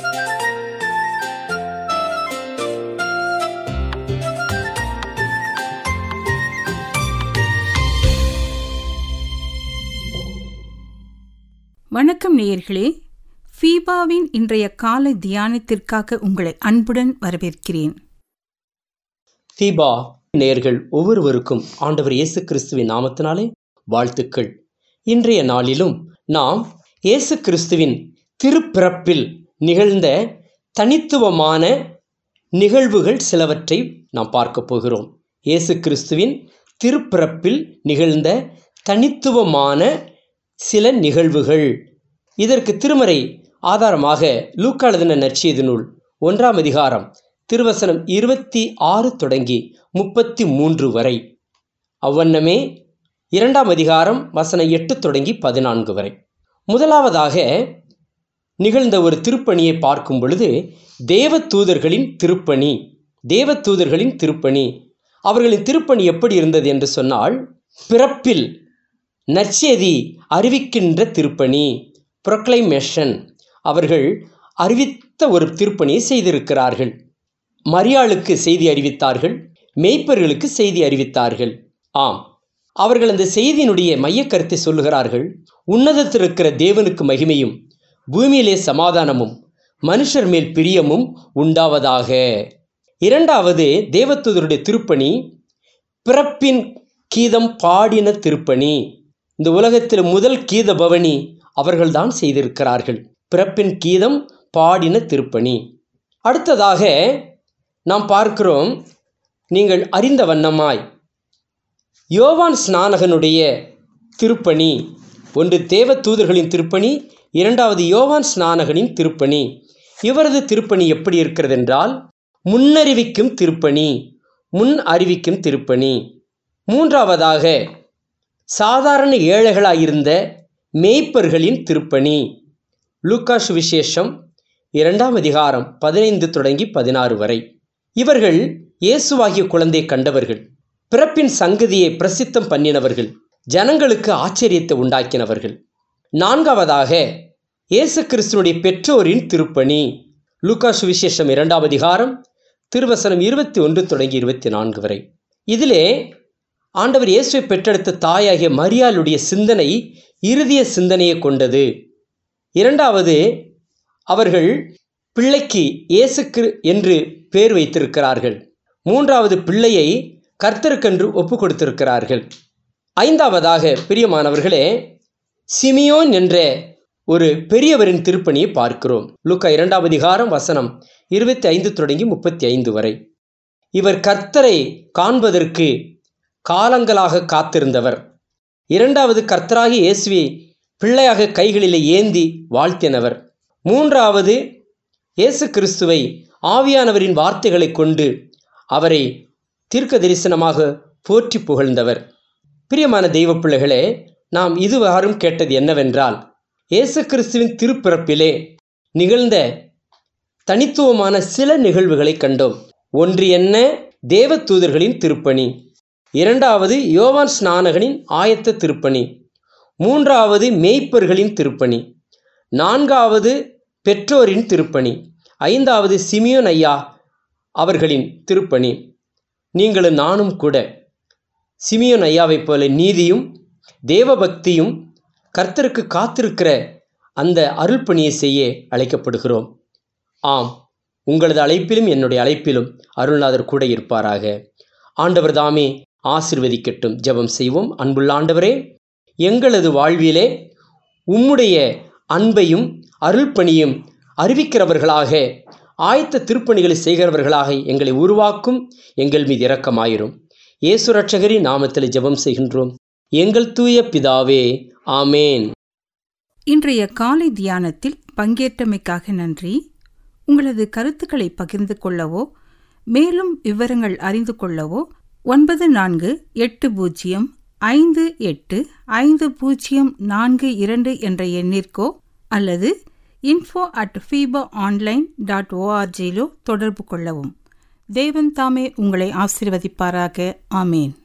வணக்கம் நேயர்களே ஃபீபாவின் இன்றைய காலை தியானத்திற்காக உங்களை அன்புடன் வரவேற்கிறேன் தீபா நேயர்கள் ஒவ்வொருவருக்கும் ஆண்டவர் இயேசு கிறிஸ்துவின் நாமத்தினாலே வாழ்த்துக்கள் இன்றைய நாளிலும் நாம் இயேசு கிறிஸ்துவின் திருப்பிறப்பில் நிகழ்ந்த தனித்துவமான நிகழ்வுகள் சிலவற்றை நாம் பார்க்க போகிறோம் இயேசு கிறிஸ்துவின் திருப்பிறப்பில் நிகழ்ந்த தனித்துவமான சில நிகழ்வுகள் இதற்கு திருமறை ஆதாரமாக லூக்கா எழுதின நற்செய்தி நூல் ஒன்றாம் அதிகாரம் திருவசனம் இருபத்தி ஆறு தொடங்கி முப்பத்தி மூன்று வரை அவ்வண்ணமே இரண்டாம் அதிகாரம் வசனம் எட்டு தொடங்கி பதினான்கு வரை முதலாவதாக நிகழ்ந்த ஒரு திருப்பணியை பார்க்கும் பொழுது தேவ தூதர்களின் திருப்பணி தேவ தூதர்களின் திருப்பணி அவர்களின் திருப்பணி எப்படி இருந்தது என்று சொன்னால் பிறப்பில் நற்செய்தி அறிவிக்கின்ற திருப்பணி ப்ரொக்ளைமேஷன் அவர்கள் அறிவித்த ஒரு திருப்பணியை செய்திருக்கிறார்கள் மரியாளுக்கு செய்தி அறிவித்தார்கள் மெய்ப்பர்களுக்கு செய்தி அறிவித்தார்கள் ஆம் அவர்கள் அந்த செய்தியினுடைய மையக்கருத்தை சொல்லுகிறார்கள் உன்னதத்தில் இருக்கிற தேவனுக்கு மகிமையும் பூமியிலே சமாதானமும் மனுஷர் மேல் பிரியமும் உண்டாவதாக இரண்டாவது தேவதூதருடைய திருப்பணி பிறப்பின் கீதம் பாடின திருப்பணி இந்த உலகத்தில் முதல் கீத பவனி அவர்கள்தான் செய்திருக்கிறார்கள் பிறப்பின் கீதம் பாடின திருப்பணி அடுத்ததாக நாம் பார்க்கிறோம் நீங்கள் அறிந்த வண்ணமாய் யோவான் ஸ்நானகனுடைய திருப்பணி ஒன்று தேவ தூதர்களின் திருப்பணி இரண்டாவது யோவான் ஸ்நானகனின் திருப்பணி இவரது திருப்பணி எப்படி இருக்கிறது என்றால் முன்னறிவிக்கும் திருப்பணி முன் அறிவிக்கும் திருப்பணி மூன்றாவதாக சாதாரண ஏழைகளாயிருந்த மேய்ப்பர்களின் திருப்பணி லூக்காஷ் விசேஷம் இரண்டாம் அதிகாரம் பதினைந்து தொடங்கி பதினாறு வரை இவர்கள் இயேசுவாகிய குழந்தை கண்டவர்கள் பிறப்பின் சங்கதியை பிரசித்தம் பண்ணினவர்கள் ஜனங்களுக்கு ஆச்சரியத்தை உண்டாக்கினவர்கள் நான்காவதாக இயேசு கிறிஸ்துவனுடைய பெற்றோரின் திருப்பணி லூக்காஷ் விசேஷம் இரண்டாம் அதிகாரம் திருவசனம் இருபத்தி ஒன்று தொடங்கி இருபத்தி நான்கு வரை இதிலே ஆண்டவர் இயேசுவை பெற்றெடுத்த தாயாகிய மரியாளுடைய சிந்தனை இறுதிய சிந்தனையை கொண்டது இரண்டாவது அவர்கள் பிள்ளைக்கு இயேசுக்கு என்று பேர் வைத்திருக்கிறார்கள் மூன்றாவது பிள்ளையை கர்த்தருக்கென்று ஒப்பு கொடுத்திருக்கிறார்கள் ஐந்தாவதாக பிரியமானவர்களே சிமியோன் என்ற ஒரு பெரியவரின் திருப்பணியை பார்க்கிறோம் லுக்கா இரண்டாம் அதிகாரம் வசனம் இருபத்தி ஐந்து தொடங்கி முப்பத்தி ஐந்து வரை இவர் கர்த்தரை காண்பதற்கு காலங்களாக காத்திருந்தவர் இரண்டாவது கர்த்தராகி இயேசுவை பிள்ளையாக கைகளிலே ஏந்தி வாழ்த்தினவர் மூன்றாவது இயேசு கிறிஸ்துவை ஆவியானவரின் வார்த்தைகளை கொண்டு அவரை தீர்க்க தரிசனமாக போற்றி புகழ்ந்தவர் பிரியமான தெய்வ பிள்ளைகளே நாம் இதுவாரும் கேட்டது என்னவென்றால் இயேசு கிறிஸ்துவின் திருப்பிறப்பிலே நிகழ்ந்த தனித்துவமான சில நிகழ்வுகளை கண்டோம் ஒன்று என்ன தேவ தூதர்களின் திருப்பணி இரண்டாவது யோவான் ஸ்நானகனின் ஆயத்த திருப்பணி மூன்றாவது மேய்ப்பர்களின் திருப்பணி நான்காவது பெற்றோரின் திருப்பணி ஐந்தாவது சிமியோன் ஐயா அவர்களின் திருப்பணி நீங்களும் நானும் கூட சிமியோன் ஐயாவைப் போல நீதியும் தேவபக்தியும் கர்த்தருக்கு காத்திருக்கிற அந்த அருள்பணியை செய்ய அழைக்கப்படுகிறோம் ஆம் உங்களது அழைப்பிலும் என்னுடைய அழைப்பிலும் அருள்நாதர் கூட இருப்பாராக ஆண்டவர் தாமே ஆசிர்வதிக்கட்டும் ஜெபம் செய்வோம் அன்புள்ள ஆண்டவரே எங்களது வாழ்விலே உம்முடைய அன்பையும் அருள்பணியும் அறிவிக்கிறவர்களாக ஆயத்த திருப்பணிகளை செய்கிறவர்களாக எங்களை உருவாக்கும் எங்கள் மீது இரக்கமாயிரும் இயேசு ரட்சகரின் நாமத்தில் ஜெபம் செய்கின்றோம் எங்கள் தூய பிதாவே ஆமேன் இன்றைய காலை தியானத்தில் பங்கேற்றமைக்காக நன்றி உங்களது கருத்துக்களை பகிர்ந்து கொள்ளவோ மேலும் விவரங்கள் அறிந்து கொள்ளவோ ஒன்பது நான்கு எட்டு பூஜ்ஜியம் ஐந்து எட்டு ஐந்து பூஜ்ஜியம் நான்கு இரண்டு என்ற எண்ணிற்கோ அல்லது info at FEBA online dot ஓஆர்ஜியிலோ தொடர்பு கொள்ளவும் தேவன் தாமே உங்களை ஆசீர்வதிப்பாராக ஆமேன்